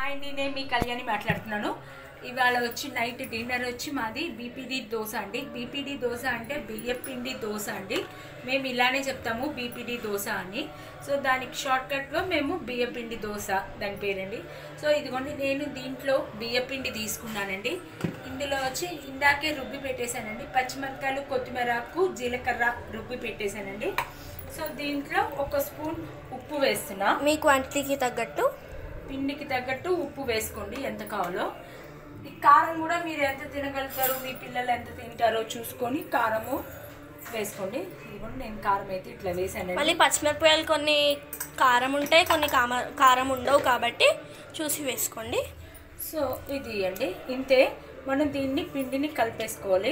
Hi అండి నేను మీ కళ్యాణి మాట్లాడుతున్నాను ఇవాళ వచ్చి నైట్ డిన్నర్ వచ్చి మాది బీపీడీ దోశ అండి బీపీడీ దోశ అంటే బియ్యం పిండి దోశ అండి మేము ఇలానే చెప్తాము బీపీడీ దోశ అని సో దానికి షార్ట్ కట్లో మేము బియ్యం పిండి దోశ దాని పేరండి సో ఇదిగోండి నేను దీంట్లో బియ్యం పిండి తీసుకున్నానండి ఇందులో వచ్చి ఇందాకే రుబ్బి పెట్టేశానండి పచ్చిమిరపకాయలు కొత్తిమీరకు జీలకర్ర రుబ్బి పెట్టేశానండి సో దీంట్లో ఒక స్పూన్ ఉప్పు వేస్తున్నా మీ క్వాంటిటీకి తగ్గట్టు పిండికి తగ్గట్టు ఉప్పు వేసుకోండి ఎంత కావాలో ఈ కారం కూడా మీరు ఎంత తినగలుగుతారు మీ పిల్లలు ఎంత తింటారో చూసుకొని కారము వేసుకోండి ఇదిగోండి నేను కారం అయితే ఇట్లా వేసానండి మళ్ళీ పచ్చిమిరపకాయలు కొన్ని కారం ఉంటాయి కొన్ని కామ కారం ఉండవు కాబట్టి చూసి వేసుకోండి సో ఇది అండి ఇంతే మనం దీన్ని పిండిని కలిపేసుకోవాలి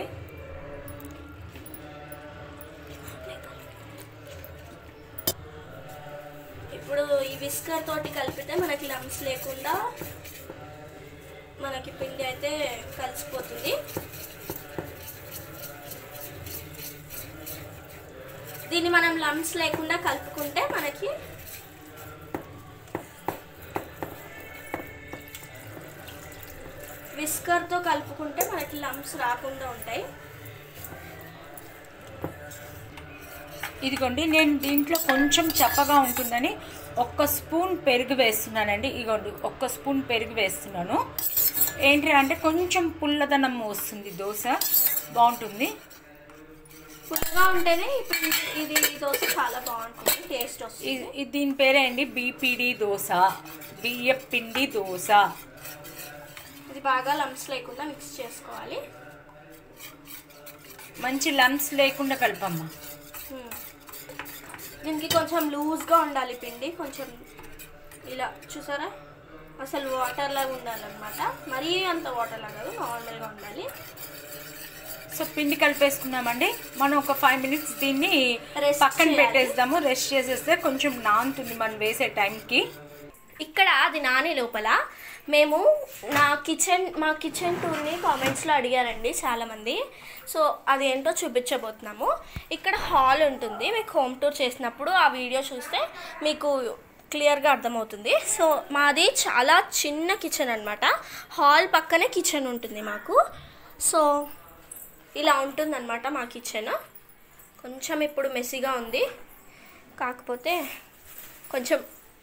ఇప్పుడు ఈ విస్కర్ తోటి కలిపితే మనకి లమ్స్ లేకుండా మనకి పిండి అయితే కలిసిపోతుంది దీన్ని మనం లమ్స్ లేకుండా కలుపుకుంటే మనకి విస్కర్తో కలుపుకుంటే మనకి లమ్స్ రాకుండా ఉంటాయి ఇదిగోండి నేను దీంట్లో కొంచెం చప్పగా ఉంటుందని ఒక్క స్పూన్ పెరుగు వేస్తున్నానండి ఇదిగోండి ఒక్క స్పూన్ పెరుగు వేస్తున్నాను ఏంటి అంటే కొంచెం పుల్లదనం వస్తుంది దోశ బాగుంటుంది పుల్లగా ఉంటేనే ఇప్పుడు ఇది దోశ చాలా బాగుంటుంది టేస్ట్ వస్తుంది ఇది ఇది దీని పేరే అండి బీపీడి దోశ బియ్య పిండి దోశ ఇది బాగా లమ్స్ లేకుండా మిక్స్ చేసుకోవాలి మంచి లంప్స్ లేకుండా కలపమ్మా హ్మ్. దీనికి కొంచెం లూజ్గా ఉండాలి పిండి కొంచెం ఇలా చూసారా అసలు వాటర్ లాగా ఉండాలన్నమాట మరీ అంత వాటర్ లాగా కాదు నార్మల్గా ఉండాలి సో పిండి కలిపేసుకున్నామండి మనం ఒక ఫైవ్ మినిట్స్ దీన్ని Rest పక్కన చేయాలి. పెట్టేద్దాము రెస్ట్ చేసేస్తే కొంచెం నానుతుంది మనం వేసే టైంకి ఇక్కడ అది నానే లోపల మేము నా కిచెన్ మా కిచెన్ టూర్ని కామెంట్స్లో అడిగారండి చాలామంది సో అది ఏంటో చూపించబోతున్నాము ఇక్కడ హాల్ ఉంటుంది మీకు హోమ్ టూర్ చేసినప్పుడు ఆ వీడియో చూస్తే మీకు క్లియర్గా అర్థమవుతుంది సో మాది చాలా చిన్న కిచెన్ అనమాట హాల్ పక్కనే కిచెన్ ఉంటుంది మాకు సో ఇలా ఉంటుందన్నమాట మా కిచెన్ కొంచెం ఇప్పుడు మెస్సీగా ఉంది కాకపోతే కొంచెం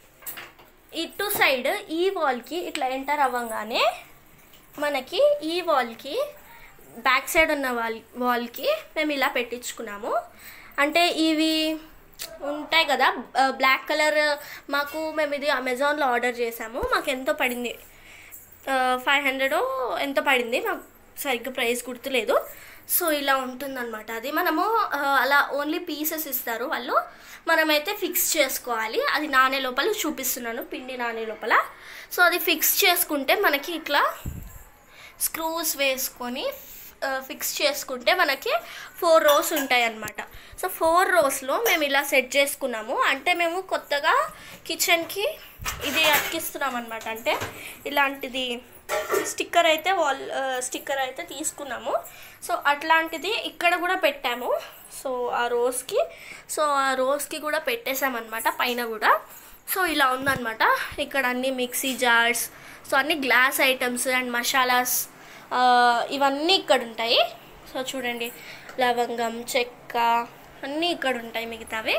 ఇటు సైడ్ ఈ వాల్కి ఇట్లా ఎంటర్ అవ్వగానే మనకి ఈ వాల్కి బ్యాక్ సైడ్ ఉన్న వాల్ వాల్కి మేము ఇలా పెట్టించుకున్నాము అంటే ఇవి ఉంటాయి కదా బ్లాక్ కలర్ మాకు మేము ఇది అమెజాన్లో ఆర్డర్ చేసాము మాకు ఎంతో పడింది ఫైవ్ హండ్రెడ్ ఎంతో పడింది మాకు సరిగ్గా ప్రైస్ గుర్తులేదు సో ఇలా ఉంటుందన్నమాట అది మనము ఆ, అలా ఓన్లీ పీసెస్ ఇస్తారు వాళ్ళు మనమైతే ఫిక్స్ చేసుకోవాలి అది నానే లోపల చూపిస్తున్నాను పిండి నానే లోపల సో అది ఫిక్స్ చేసుకుంటే మనకి ఇట్లా స్క్రూస్ వేసుకొని ఫిక్స్ చేసుకుంటే మనకి ఫోర్ రోస్ ఉంటాయి అన్నమాట సో ఫోర్ రోస్లో మేము ఇలా సెట్ చేసుకున్నాము అంటే మేము కొత్తగా కిచెన్కి ఇది అతికిస్తున్నాం అనమాట అంటే ఇలాంటిది స్టిక్కర్ అయితే వాల్ స్టిక్కర్ అయితే తీసుకున్నాము సో అట్లాంటిది ఇక్కడ కూడా పెట్టాము సో ఆ రోస్కి సో ఆ రోస్కి కూడా పెట్టేసామన్నమాట పైన కూడా సో ఇలా ఉందన్నమాట ఇక్కడ అన్ని మిక్సీ జార్స్ సో అన్ని గ్లాస్ ఐటమ్స్ అండ్ మసాలాస్ ఆ, ఇవన్నీ ఇక్కడ ఉంటాయి సో చూడండి లవంగం చెక్క అన్నీ ఇక్కడ ఉంటాయి మిగతావి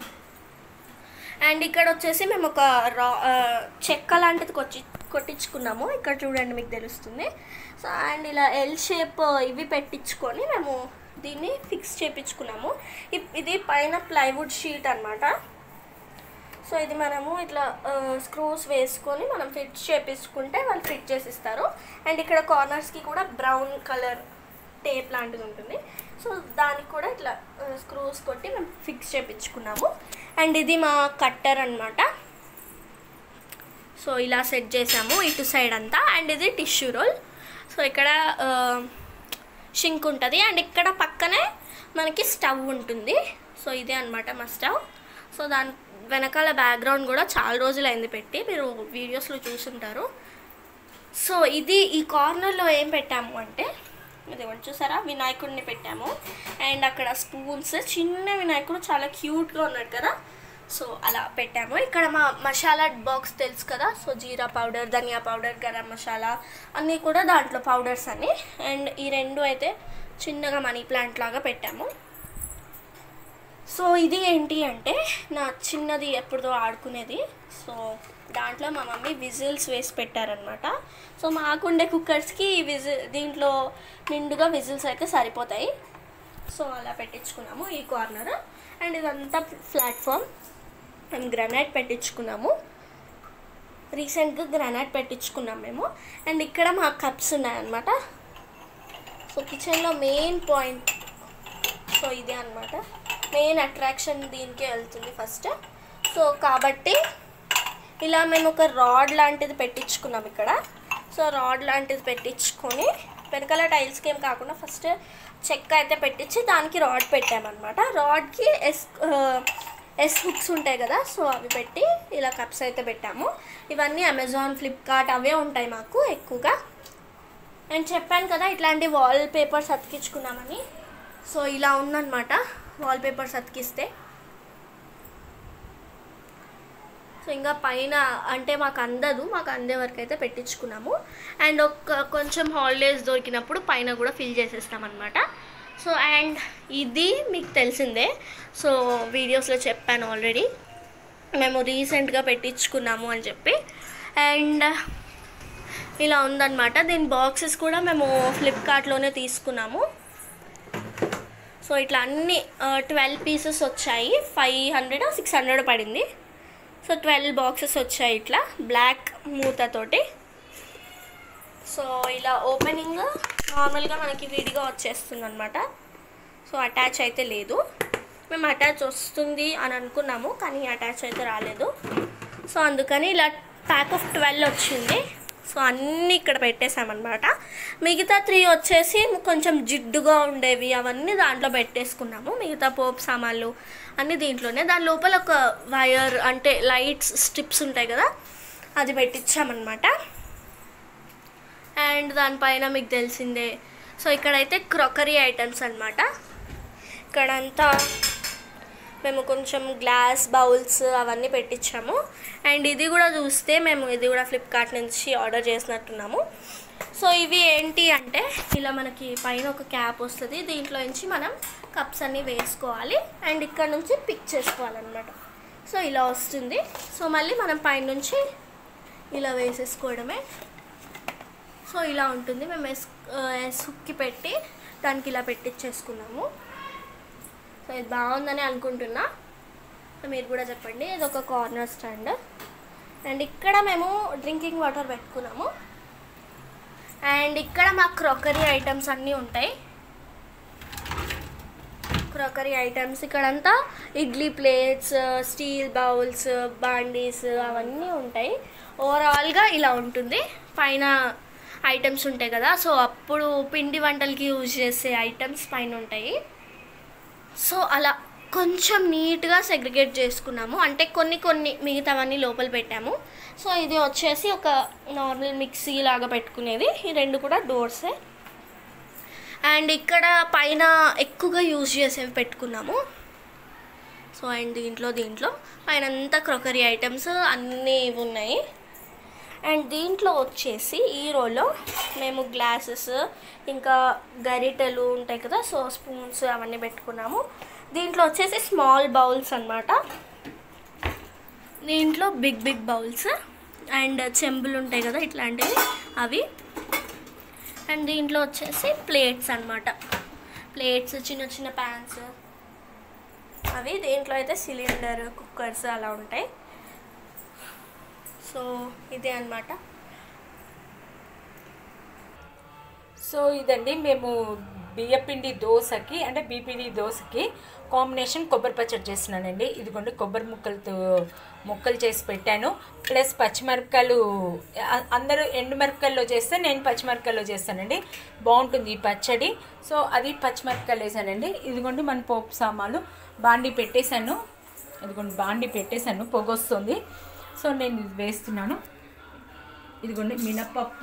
అండ్ ఇక్కడ వచ్చేసి మేము ఒక రా ఆ, చెక్క లాంటిది కొచ్చి కొట్టించుకున్నాము ఇక్కడ చూడండి మీకు తెలుస్తుంది సో అండ్ ఇలా ఎల్ షేప్ ఇవి పెట్టించుకొని మేము దీన్ని ఫిక్స్ చేపించుకున్నాము ఇప్- ఇది పైన ప్లైవుడ్ షీట్ అన్నమాట సో ఇది మనము ఇట్లా స్క్రూస్ వేసుకొని మనం ఫిట్ చేపించుకుంటే వాళ్ళు ఫిట్ చేసి ఇస్తారు అండ్ ఇక్కడ కార్నర్స్కి కూడా బ్రౌన్ కలర్ టేప్ లాంటిది ఉంటుంది సో దానికి కూడా ఇట్లా స్క్రూస్ కొట్టి మేము ఫిక్స్ చేపించుకున్నాము అండ్ ఇది మా కట్టర్ అన్నమాట సో ఇలా సెట్ చేసాము ఇటు సైడ్ అంతా అండ్ ఇది టిష్యూ రోల్ సో ఇక్కడ షింక్ ఉంటుంది అండ్ ఇక్కడ పక్కనే మనకి స్టవ్ ఉంటుంది సో ఇదే అన్నమాట మా స్టవ్ సో దాని వెనకాల బ్యాక్గ్రౌండ్ కూడా చాలా రోజులైంది పెట్టి మీరు వీడియోస్లో చూసుంటారు సో ఇది ఈ కార్నర్లో ఏం పెట్టాము అంటే ఇదిగోండి చూసారా వినాయకుడిని పెట్టాము అండ్ అక్కడ స్పూన్స్ చిన్న వినాయకుడు చాలా క్యూట్గా ఉన్నాడు కదా సో అలా పెట్టాము ఇక్కడ మా మసాలా బాక్స్ తెలుసు కదా so jeera powder dhania powder garam masala అన్నీ కూడా దాంట్లో పౌడర్స్ అన్నీ అండ్ ఈ రెండు అయితే చిన్నగా మనీ ప్లాంట్ లాగా పెట్టాము సో ఇది ఏంటి అంటే నా చిన్నది ఎప్పుడుదో ఆడుకునేది సో దాంట్లో మా మమ్మీ విజిల్స్ వేసి పెట్టారనమాట సో మాకుండే కుక్కర్స్కి ఈ విజిల్ దీంట్లో నిండుగా విజిల్స్ అయితే సరిపోతాయి సో అలా పెట్టించుకున్నాము ఈ కార్నర్ అండ్ ఇదంతా ప్లాట్ఫామ్ మేము గ్రానైట్ పెట్టించుకున్నాము రీసెంట్గా గ్రానైట్ పెట్టించుకున్నాం మేము అండ్ ఇక్కడ మా కప్స్ ఉన్నాయన్నమాట సో కిచెన్లో మెయిన్ పాయింట్ సో ఇదే అనమాట మెయిన్ అట్రాక్షన్ దీనికే వెళ్తుంది ఫస్ట్ సో కాబట్టి ఇలా మేము ఒక రాడ్ లాంటిది పెట్టించుకున్నాం ఇక్కడ సో రాడ్ లాంటిది పెట్టించుకొని వెనకాల టైల్స్కి ఏం కాకుండా ఫస్ట్ చెక్క అయితే పెట్టించి దానికి రాడ్ పెట్టామన్నమాట రాడ్కి ఎస్ ఎస్ హుక్స్ ఉంటాయి కదా సో అవి పెట్టి ఇలా కప్స్ అయితే పెట్టాము ఇవన్నీ అమెజాన్ ఫ్లిప్కార్ట్ అవే ఉంటాయి మాకు ఎక్కువగా నేను చెప్పాను కదా ఇట్లాంటి వాల్ పేపర్స్ అతికించుకున్నామని సో ఇలా ఉందన్నమాట వాల్ పేపర్స్ అతికిస్తే సో ఇంకా పైన అంటే మాకు అందదు మాకు అందే వరకు అయితే పెట్టించుకున్నాము అండ్ ఒక కొంచెం హాలిడేస్ దొరికినప్పుడు పైన కూడా ఫిల్ చేసేస్తాం అనమాట సో అండ్ ఇది మీకు తెలిసిందే సో వీడియోస్లో చెప్పాను ఆల్రెడీ మేము రీసెంట్గా పెట్టించుకున్నాము అని చెప్పి అండ్ ఇలా ఉందన్నమాట దీని బాక్సెస్ కూడా మేము ఫ్లిప్కార్ట్లోనే తీసుకున్నాము సో ఇట్లా అన్ని ట్వెల్వ్ పీసెస్ వచ్చాయి ఫైవ్ హండ్రెడ్ సిక్స్ హండ్రెడ్ పడింది సో ట్వెల్వ్ బాక్సెస్ వచ్చాయి ఇట్లా బ్లాక్ మూతతోటి సో ఇలా ఓపెనింగ్ నార్మల్గా మనకి విడిగా వచ్చేస్తుంది అనమాట సో అటాచ్ అయితే లేదు మేము అటాచ్ వస్తుంది అని అనుకున్నాము కానీ అటాచ్ అయితే రాలేదు సో అందుకని ఇలా ప్యాక్ ఆఫ్ ట్వెల్వ్ వచ్చింది సో అన్నీ ఇక్కడ పెట్టేసామన్నమాట మిగతా త్రీ వచ్చేసి కొంచెం జిడ్డుగా ఉండేవి అవన్నీ దాంట్లో పెట్టేసుకున్నాము మిగతా పోపు సామాన్లు అన్నీ దీంట్లోనే దాని లోపల ఒక వైర్ అంటే లైట్స్ స్ట్రిప్స్ ఉంటాయి కదా అది పెట్టించామన్నమాట అండ్ దానిపైన మీకు తెలిసిందే సో ఇక్కడైతే క్రొకరీ ఐటమ్స్ అనమాట ఇక్కడంతా మేము కొంచెం గ్లాస్ బౌల్స్ అవన్నీ పెట్టించాము అండ్ ఇది కూడా చూస్తే మేము ఇది కూడా ఫ్లిప్కార్ట్ నుంచి ఆర్డర్ చేసినట్టున్నాము సో ఇవి ఏంటి అంటే ఇలా మనకి పైన ఒక క్యాప్ వస్తుంది దీంట్లో నుంచి మనం కప్స్ అన్నీ వేసుకోవాలి అండ్ ఇక్కడ నుంచి పిక్ చేసుకోవాలన్నమాట సో ఇలా వస్తుంది సో మళ్ళీ మనం పైనుంచి ఇలా వేసేసుకోవడమే సో ఇలా ఉంటుంది మేము ఎస్ ఎస్ హుక్కి పెట్టి దానికి ఇలా పెట్టించేసుకున్నాము సో ఇది బాగుందని అనుకుంటున్నా సో మీరు కూడా చెప్పండి ఇది ఒక కార్నర్ స్టాండ్ అండ్ ఇక్కడ మేము డ్రింకింగ్ వాటర్ పెట్టుకున్నాము అండ్ ఇక్కడ మా క్రొకరీ ఐటమ్స్ అన్నీ ఉంటాయి క్రొకరీ ఐటమ్స్ ఇక్కడంతా ఇడ్లీ ప్లేట్స్ స్టీల్ బౌల్స్ బాండీస్ అవన్నీ ఉంటాయి ఓవరాల్గా ఇలా ఉంటుంది పైన ఐటమ్స్ ఉంటాయి కదా సో అప్పుడు పిండి వంటలకి యూజ్ చేసే ఐటమ్స్ పైన ఉంటాయి సో అలా కొంచెం నీట్గా సెగ్రిగేట్ చేసుకున్నాము అంటే కొన్ని కొన్ని మిగతావన్నీ లోపల పెట్టాము సో ఇది వచ్చేసి ఒక నార్మల్ మిక్సీ లాగా పెట్టుకునేది ఈ రెండు కూడా డోర్సే అండ్ ఇక్కడ పైన ఎక్కువగా యూజ్ చేసేవి పెట్టుకున్నాము సో అండ్ దీంట్లో దీంట్లో పైన అంతా క్రొకరీ ఐటమ్స్ అన్నీ ఇవి ఉన్నాయి అండ్ దీంట్లో వచ్చేసి ఈ రోలో మేము గ్లాసెస్ ఇంకా గరిటెలు ఉంటాయి కదా సో స్పూన్స్ అవన్నీ పెట్టుకున్నాము దీంట్లో వచ్చేసి స్మాల్ బౌల్స్ అన్నమాట దీంట్లో బిగ్ బిగ్ బౌల్స్ అండ్ చెంబులు ఉంటాయి కదా ఇట్లాంటివి అవి అండ్ దీంట్లో వచ్చేసి ప్లేట్స్ అన్నమాట ప్లేట్స్ చిన్న చిన్న ప్యాన్స్ అవి దీంట్లో అయితే సిలిండర్ కుక్కర్స్ అలా ఉంటాయి సో ఇదే అన్నమాట సో ఇదండి మేము బియ్యపిండి దోశకి అంటే బీపీడి దోశకి కాంబినేషన్ కొబ్బరి పచ్చడి చేస్తున్నానండి ఇదిగోండి కొబ్బరి ముక్కలతో ముక్కలు చేసి పెట్టాను ప్లస్ పచ్చిమిరపకాయలు అ- అందరూ ఎండు మిరపకాయల్లో చేస్తే నేను పచ్చిమిరపకాయల్లో చేస్తానండి బాగుంటుంది ఈ పచ్చడి సో అది పచ్చిమిరపకాయలు వేసానండి ఇదిగోండి మన పోపు సామాన్లు బాండి పెట్టేశాను ఇదిగోండి బాండి పెట్టేశాను పొగొస్తుంది సో నేను ఇది వేస్తున్నాను ఇదిగోండి మినపప్పు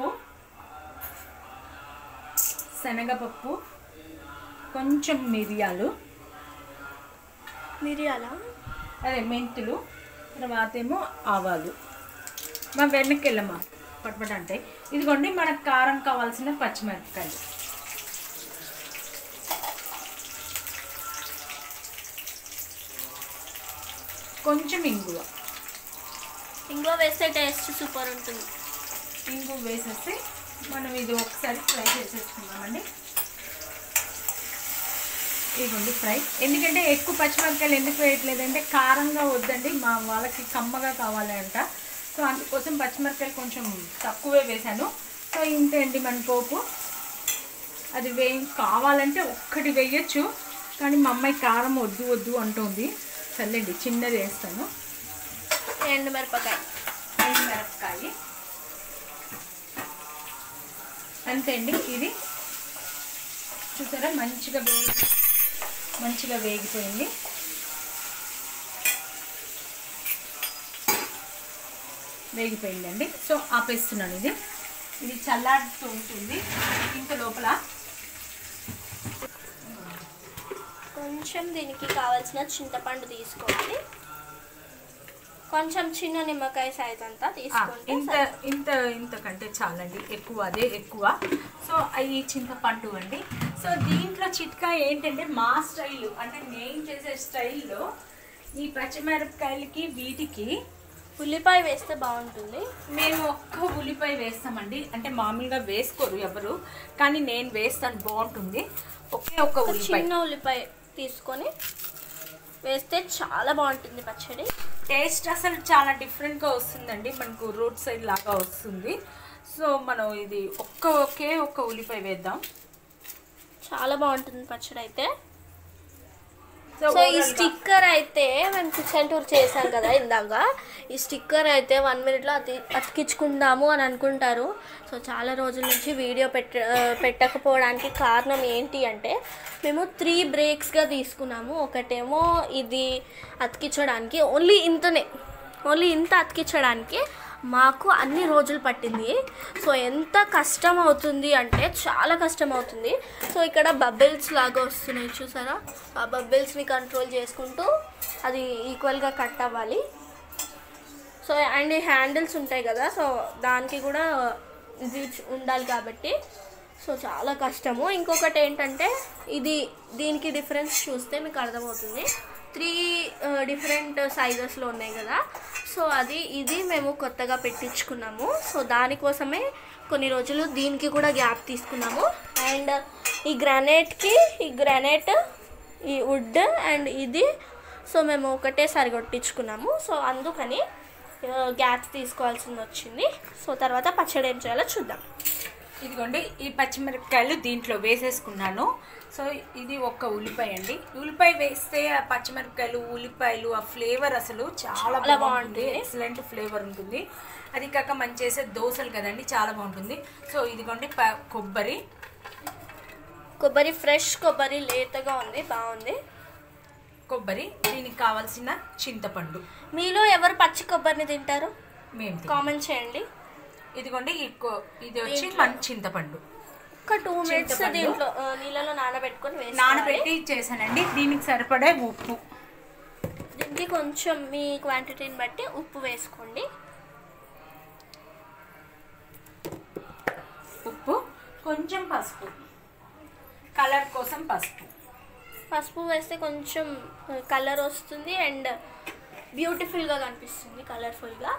శనగపప్పు కొంచెం మిరియాలు మిరియాల అదే మెంతులు తర్వాత ఏమో ఆవాలు మా వెనక్కి వెళ్ళమ్మా పటపట అంటే ఇదిగోండి మనకు కారం కావాల్సిన పచ్చిమిరపకాయలు కొంచెం ఇంగువ ఇంగువ వేస్తే టేస్ట్ సూపర్ ఉంటుంది ఇంగువ వేసేసి మనం ఇది ఒకసారి ఫ్రై చేసేసుకుందామండి ఇదిగోండి ఫ్రై ఎందుకంటే ఎక్కువ పచ్చిమిరపకాయలు ఎందుకు వేయట్లేదంటే కారంగా వద్దండి మా వాళ్ళకి కమ్మగా కావాలి అంట సో అందుకోసం పచ్చిమిరపకాయలు కొంచెం తక్కువే వేశాను సో ఇంతే అండి మన పోపు అది వే కావాలంటే ఒక్కటి వేయచ్చు కానీ మా అమ్మాయి కారం వద్దు వద్దు అంటుంది సర్లేండి చిన్నది వేస్తాను ఎండు మిరపకాయ మిరపకాయ అంతే అండి ఇది చూసారా మంచిగా వేగి మంచిగా వేగిపోయింది వేగిపోయిందండి సో ఆపేస్తున్నాను ఇది ఇది చల్లారుతూ ఉంటుంది ఇంత లోపల కొంచెం దీనికి కావాల్సిన చింతపండు తీసుకోవాలి కొంచెం చిన్న నిమ్మకాయ సైజ్ అంతా ఆ, తీసుకుంటే ఇంత ఇంత ఇంతకంటే చాలండి ఎక్కువ అదే ఎక్కువ సో ఈ చింతపండు అండి సో దీంట్లో చిట్కా ఏంటంటే మా స్టైల్ అంటే నేను చేసే స్టైల్లో ఈ పచ్చిమిరపకాయలకి వీటికి ఉల్లిపాయ వేస్తే బాగుంటుంది మేము ఒక్క ఉల్లిపాయ వేస్తామండి అంటే మామూలుగా వేసుకోరు ఎవరు కానీ నేను వేస్తాను బాగుంటుంది ఒకే ఒక్క ఒక ఉల్లిపాయ చిన్న ఉల్లిపాయ తీసుకొని వేస్తే చాలా బాగుంటుంది పచ్చడి టేస్ట్ అసలు చాలా డిఫరెంట్గా వస్తుందండి మనకు రోడ్ సైడ్ లాగా వస్తుంది సో మనం ఇది ఒక్క ఒకే ఒక్క ఉల్లిపాయ వేద్దాం చాలా బాగుంటుంది పచ్చడి అయితే సో సో ఈ overall గా- స్టిక్కర్ అయితే మేము కిచెన్ టూర్ చేసాం కదా ఇందాక ఈ స్టిక్కర్ అయితే వన్ మినిట్లో అతి అతికించుకుందాము అని అనుకుంటారు సో చాలా రోజుల నుంచి వీడియో పెట్ట ఆ, పెట్టకపోవడానికి కారణం ఏంటి అంటే మేము త్రీ బ్రేక్స్గా తీసుకున్నాము ఒకటేమో ఇది అతికించడానికి ఓన్లీ ఇంతనే ఓన్లీ ఇంత అతికించడానికి మాకు అన్ని రోజులు పట్టింది సో ఎంత కష్టం అవుతుంది అంటే చాలా కష్టం అవుతుంది సో ఇక్కడ బబుల్స్ లాగా వస్తున్నాయి చూసారా ఆ బబుల్స్ని కంట్రోల్ చేసుకుంటూ అది ఈక్వల్గా కట్ అవ్వాలి సో అండ్ ఈ హ్యాండిల్స్ ఉంటాయి కదా సో దానికి కూడా ఇది ఉండాలి కాబట్టి సో చాలా కష్టము ఇంకొకటి ఏంటంటే ఇది దీనికి డిఫరెన్స్ చూస్తే మీకు అర్థమవుతుంది త్రీ డిఫరెంట్ సైజెస్లో ఉన్నాయి కదా సో అది ఇది మేము కొత్తగా పెట్టించుకున్నాము సో దానికోసమే కొన్ని రోజులు దీనికి కూడా గ్యాప్ తీసుకున్నాము అండ్ ఈ గ్రానైట్కి ఈ గ్రానైట్ ఈ వుడ్ అండ్ ఇది సో మేము ఒకటేసారి కొట్టించుకున్నాము సో అందుకని గ్యాప్స్ తీసుకోవాల్సింది వచ్చింది సో తర్వాత పచ్చడి ఏం చేయాలో చూద్దాం ఇదిగోండి ఈ పచ్చిమిరపకాయలు దీంట్లో వేసేసుకున్నాను సో ఇది ఒక్క ఉల్లిపాయ అండి ఉల్లిపాయ వేస్తే ఆ పచ్చిమిరపకాయలు ఉల్లిపాయలు ఆ ఫ్లేవర్ అసలు చాలా చాలా బాగుంటుంది బాగుంటుంది. ఎక్సలెంట్ ఫ్లేవర్ ఉంటుంది అది కాక మనం చేసే దోశలు కదండి చాలా బాగుంటుంది సో ఇదిగోండి ప- కొబ్బరి కొబ్బరి ఫ్రెష్ కొబ్బరి లేతగా ఉంది బాగుంది కొబ్బరి దీనికి కావాల్సిన చింతపండు మీలో ఎవరు పచ్చి కొబ్బరిని తింటారు మేము తింటాం. కామెంట్ చేయండి ఇదిగోండి ఈ కొ- ఇది వచ్చి దీంట్లో- మన చింతపండు ఒక టూ మినిట్స్ చింతపండు. దీంట్లో ఆ, నీళ్ళలో నానబెట్టుకొని వేసుకోవాలి నానబెట్టి చేశానండి దీనికి సరిపడే ఉప్పు దీనికి కొంచెం మీ క్వాంటిటీని బట్టి ఉప్పు వేసుకోండి ఉప్పు కొంచెం పసుపు కలర్ కోసం పసుపు పసుపు వేస్తే కొంచెం కలర్ వస్తుంది అండ్ బ్యూటిఫుల్గా కనిపిస్తుంది కలర్ఫుల్గా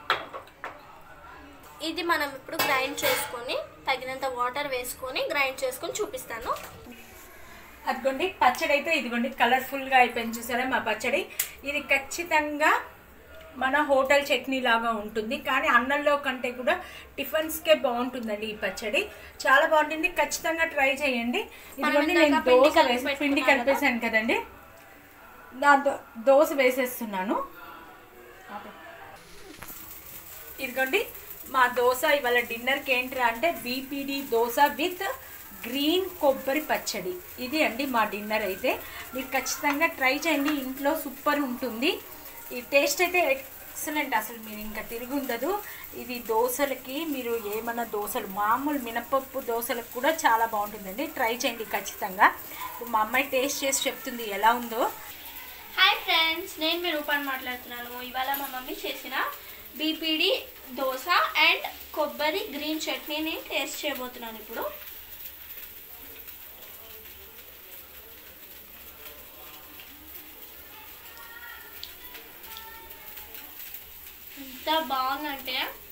ఇది మనం ఇప్పుడు గ్రైండ్ చేసుకొని తగినంత వాటర్ వేసుకొని గ్రైండ్ చేసుకొని చూపిస్తాను అదిగోండి పచ్చడి అయితే ఇదిగోండి కలర్ఫుల్గా అయిపోయింది చూసారా మా పచ్చడి ఇది ఖచ్చితంగా మన హోటల్ చట్నీ లాగా ఉంటుంది కానీ అన్నంలో కంటే కూడా టిఫిన్స్కే బాగుంటుందండి ఈ పచ్చడి చాలా బాగుంటుంది ఖచ్చితంగా ట్రై చేయండి ఇదిగోండి ఇందాక నేను పిండి దోశ కలిపి వేసి పిండి పెట్టుకున్నాం కదా. కలిపేసాను కదండి దాంతో దోశ వేసేస్తున్నాను ఇదిగోండి మా దోశ ఇవాళ డిన్నర్కి ఏంటి అంటే బీపీడి దోశ విత్ గ్రీన్ కొబ్బరి పచ్చడి ఇది అండి మా డిన్నర్ అయితే మీరు ఖచ్చితంగా ట్రై చేయండి ఇంట్లో సూపర్ ఉంటుంది ఈ టేస్ట్ అయితే ఎక్సలెంట్ అసలు మీరు ఇంకా తిరిగి ఉండదు ఇది దోశలకి మీరు ఏమన్నా దోశలు మామూలు మినపప్పు దోశలకు కూడా చాలా బాగుంటుందండి ట్రై చేయండి ఖచ్చితంగా ఇప్పుడు మా అమ్మాయి టేస్ట్ చేసి చెప్తుంది ఎలా ఉందో హాయ్ ఫ్రెండ్స్ నేను మీ రూపాన్ని మాట్లాడుతున్నాను ఇవాళ మా మమ్మీ చేసిన బీపీడి దోశ అండ్ కొబ్బరి గ్రీన్ చట్నీని టేస్ట్ చేయబోతున్నాను ఇప్పుడు ఎంత బాగుందంటే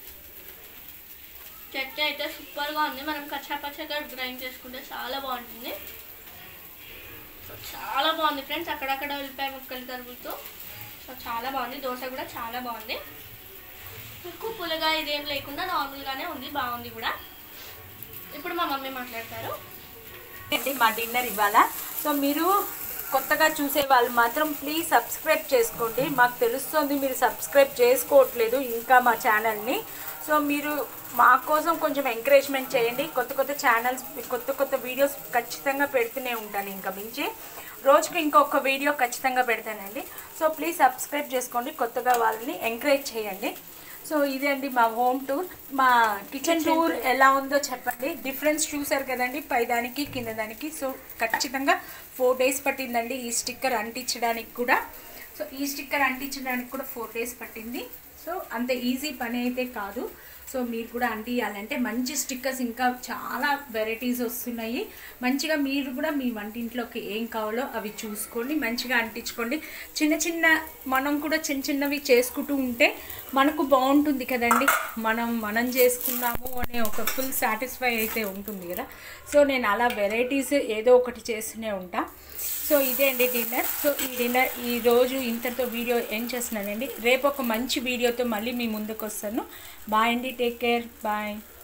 చట్నీ అయితే సూపర్గా ఉంది మనం కచ్చా పచ్చగా గ్రైండ్ చేసుకుంటే చాలా బాగుంటుంది సో చాలా బాగుంది ఫ్రెండ్స్ అక్కడక్కడ ఉల్లిపాయ ముక్కలు తరుగుతూ సో చాలా బాగుంది దోశ కూడా చాలా బాగుంది ఎక్కువ పుల్లగా ఇదేం లేకుండా నార్మల్గానే ఉంది బాగుంది కూడా ఇప్పుడు మా మమ్మీ మాట్లాడతారు అండి మా డిన్నర్ ఇవాళ సో మీరు కొత్తగా చూసే వాళ్ళు మాత్రం ప్లీజ్ సబ్స్క్రైబ్ చేసుకోండి మాకు తెలుస్తుంది మీరు సబ్స్క్రైబ్ చేసుకోవట్లేదు ఇంకా మా ఛానల్ని సో మీరు మా కోసం కొంచెం ఎంకరేజ్మెంట్ చేయండి కొత్త కొత్త ఛానల్స్ కొత్త కొత్త వీడియోస్ ఖచ్చితంగా పెడుతూనే ఉంటాను ఇంకా మించి రోజుకి ఇంకొక వీడియో ఖచ్చితంగా పెడతానండి సో ప్లీజ్ సబ్స్క్రైబ్ చేసుకోండి కొత్తగా వాళ్ళని ఎంకరేజ్ చేయండి సో ఇదే అండి మా హోమ్ టూర్ మా కిచెన్ టూర్ ఎలా ఉందో చెప్పండి డిఫరెన్స్ చూసారు కదండి పై దానికి కింద దానికి సో ఖచ్చితంగా ఫోర్ డేస్ పట్టిందండి ఈ స్టిక్కర్ అంటించడానికి కూడా సో ఈ స్టిక్కర్ అంటించడానికి కూడా ఫోర్ డేస్ పట్టింది సో అంత ఈజీ పని అయితే కాదు సో మీరు కూడా అంటియాలంటే మంచి స్టిక్కర్స్ ఇంకా చాలా వెరైటీస్ వస్తున్నాయి మంచిగా మీరు కూడా మీ వంటింట్లోకి ఏం కావాలో అవి చూసుకోండి మంచిగా అంటించుకోండి చిన్న చిన్న మనం కూడా చిన్న చిన్నవి చేసుకుంటూ ఉంటే మనకు బాగుంటుంది కదండి మనం మనం చేసుకున్నాము అనే ఒక ఫుల్ సాటిస్ఫై అయితే ఉంటుంది కదా సో నేను అలా వెరైటీస్ ఏదో ఒకటి చేస్తూనే ఉంటా సో ఇదే అండి డిన్నర్ సో ఈ డిన్నర్ ఈ రోజు ఇంతటితో వీడియో ఎండ్ చేస్తున్నానండి రేపు ఒక మంచి వీడియోతో మళ్ళీ మీ ముందుకు వస్తాను బాయ్ అండి టేక్ కేర్ బాయ్